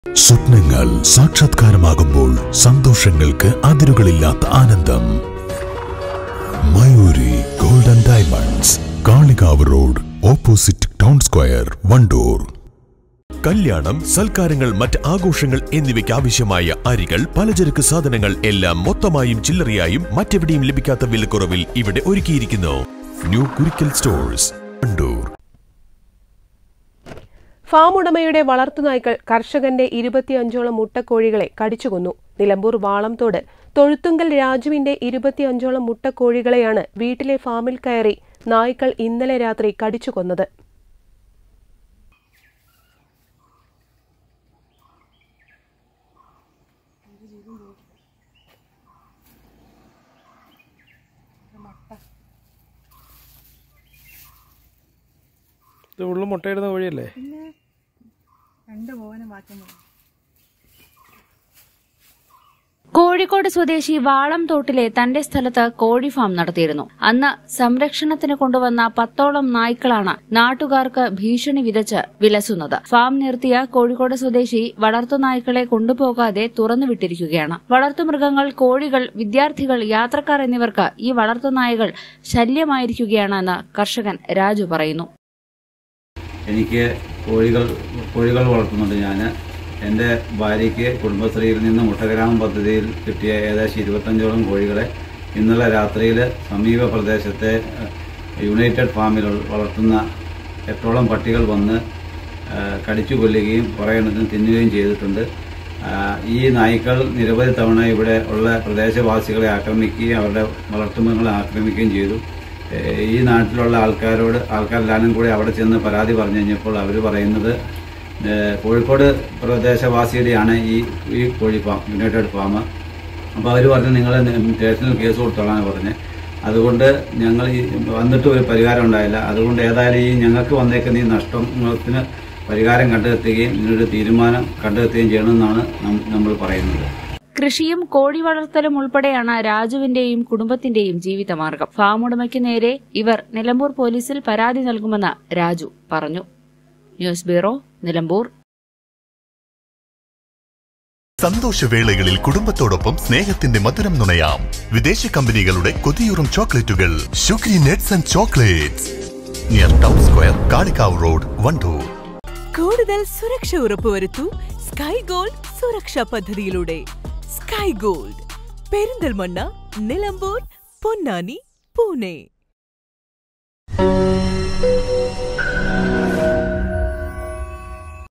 സ്വപ്നങ്ങൾ സാക്ഷാത്കാരമാകുമ്പോൾ സന്തോഷങ്ങൾക്ക് അതിരുകളില്ലാത്ത ആനന്ദം Mayoori golden diamonds Kalikavu road opposite town square Wandoor കല്യാണം സൽക്കാരങ്ങൾ മറ്റ് ആഘോഷങ്ങൾ എന്നിവയ്ക്ക് ആവശ്യമായ അരികൾ പലചരക്ക് സാധനങ്ങൾ എല്ലാം മൊത്തമായും ചില്ലറയായും മറ്റെവിടെയും ലഭിക്കാത്ത വിലക്കുറവിൽ ഇവിടെ ഒരുക്കിയിരിക്കുന്നു new Kurikkal stores Wandoor farm ഉടമയുടെ വളർത്തുനായ്ക്കൾ കർഷകന്റെ ഇരുപത്തിയഞ്ചോളം മുട്ടക്കോഴികളെ കടിച്ചുകൊന്നു നിലമ്പൂർ വാളംതോട് തൊഴുത്തുങ്കൽ രാജുവിന്റെ ഇരുപത്തിയഞ്ചോളം മുട്ടക്കോഴികളെയാണ് വീട്ടിലെ ഫാമിൽ കയറി നായ്ക്കൾ ഇന്നലെ രാത്രി കടിച്ചുകൊന്നത് ഇത് ഉള്ളു മുട്ടയിടുന്ന കോഴിയല്ലേ രണ്ട് പോവനും ബാക്കി കോഴിക്കോട് സ്വദേശി വാളം തോട്ടിലെ തന്റെ സ്ഥലത്ത് കോഴി ഫാം നടത്തിയിരുന്നു അന്ന് സംരക്ഷണത്തിന് കൊണ്ടുവന്ന പത്തോളം നായ്ക്കളാണ് നാട്ടുകാർക്ക് ഭീഷണി വിതച്ച് വിലസുന്നത് ഫാം നിർത്തിയ കോഴിക്കോട് സ്വദേശി വളർത്തുനായ്ക്കളെ കൊണ്ടുപോകാതെ തുറന്നുവിട്ടിരിക്കുകയാണ് വളർത്തുമൃഗങ്ങൾ കോഴികൾ വിദ്യാർത്ഥികൾ യാത്രക്കാർ എന്നിവർക്ക് ഈ വളർത്തുനായകൾ ശല്യമായിരിക്കുകയാണെന്ന് കർഷകൻ രാജു പറയുന്നു എനിക്ക് കോഴികൾ കോഴികൾ വളർത്തുന്നുണ്ട് ഞാൻ എൻ്റെ ഭാര്യയ്ക്ക് കുടുംബശ്രീയിൽ നിന്ന് മുട്ടഗ്രാമം പദ്ധതിയിൽ കിട്ടിയ ഏകദേശം ഇരുപത്തഞ്ചോളം കോഴികളെ ഇന്നലെ രാത്രിയിൽ സമീപ പ്രദേശത്തെ ഏഹ്, യുണൈറ്റഡ് ഫാമിൽ വളർത്തുന്ന എട്ടോളം പട്ടികൾ വന്ന് ഏഹ്, കടിച്ചു കൊല്ലുകയും കുറേ എണ്ണത്തിന് തിന്നുകയും ചെയ്തിട്ടുണ്ട് ആഹ്, ഈ നായ്ക്കൾ നിരവധി തവണ ഇവിടെ ഉള്ള പ്രദേശവാസികളെ ആക്രമിക്കുകയും അവരുടെ വളർത്തുമൃഗങ്ങളെ ആക്രമിക്കുകയും ചെയ്തു ഏഹ് ഈ നാട്ടിലുള്ള ആൾക്കാരോട് ആൾക്കാരെല്ലാവരും കൂടി അവിടെ ചെന്ന് പരാതി പറഞ്ഞു കഴിഞ്ഞപ്പോൾ അവർ പറയുന്നത് ഏഹ് കോഴിക്കോട് പ്രദേശവാസിയുടെയാണ് ഈ ഈ കോഴി ഫാം യുണൈറ്റഡ് ഫാം അപ്പോൾ അവർ പറഞ്ഞു നിങ്ങൾ സ്റ്റേഷനിൽ കേസ് കൊടുത്തോളാന്ന് പറഞ്ഞ് അതുകൊണ്ട് ഞങ്ങൾ ഈ വന്നിട്ട് ഒരു പരിഹാരം ഉണ്ടായില്ല അതുകൊണ്ട് ഏതായാലും ഈ ഞങ്ങൾക്ക് വന്നേക്കുന്ന ഈ നഷ്ടത്തിന് പരിഹാരം കണ്ടെത്തുകയും ഇതിനൊരു തീരുമാനം കണ്ടെത്തുകയും ചെയ്യണമെന്നാണ് നം- നമ്മൾ പറയുന്നത് കൃഷിയും കോഴി വളർത്തലും ഉൾപ്പെടെയാണ് രാജുവിന്റെയും കുടുംബത്തിന്റെയും ജീവിതമാർഗം ഫാം ഉടമയ്ക്ക് നേരെ ഇവർ നിലമ്പൂർ പോലീസിൽ പരാതി നൽകുമെന്ന് രാജു പറഞ്ഞു ന്യൂസ് ബ്യൂറോ നിലമ്പൂർ സന്തോഷവേളകളിൽ കുടുംബത്തോടൊപ്പം സ്നേഹത്തിന്റെ മധുരം നുണയാം വിദേശ കമ്പനികളുടെ കൊതിയൂറും ചോക്ലേറ്റുകൾ sugary nuts and chocolates near town square Kalikavu road Wandoor കൂടുതൽ സുരക്ഷ ഉറപ്പുവരുത്തൂ സ്കൈ ഗോൾഡ് സുരക്ഷാ പദ്ധതിയിലൂടെ സ്കൈ ഗോൾഡ് പെരിന്തൽമണ്ണ നിലമ്പൂർ പൊന്നാനി പൂനെ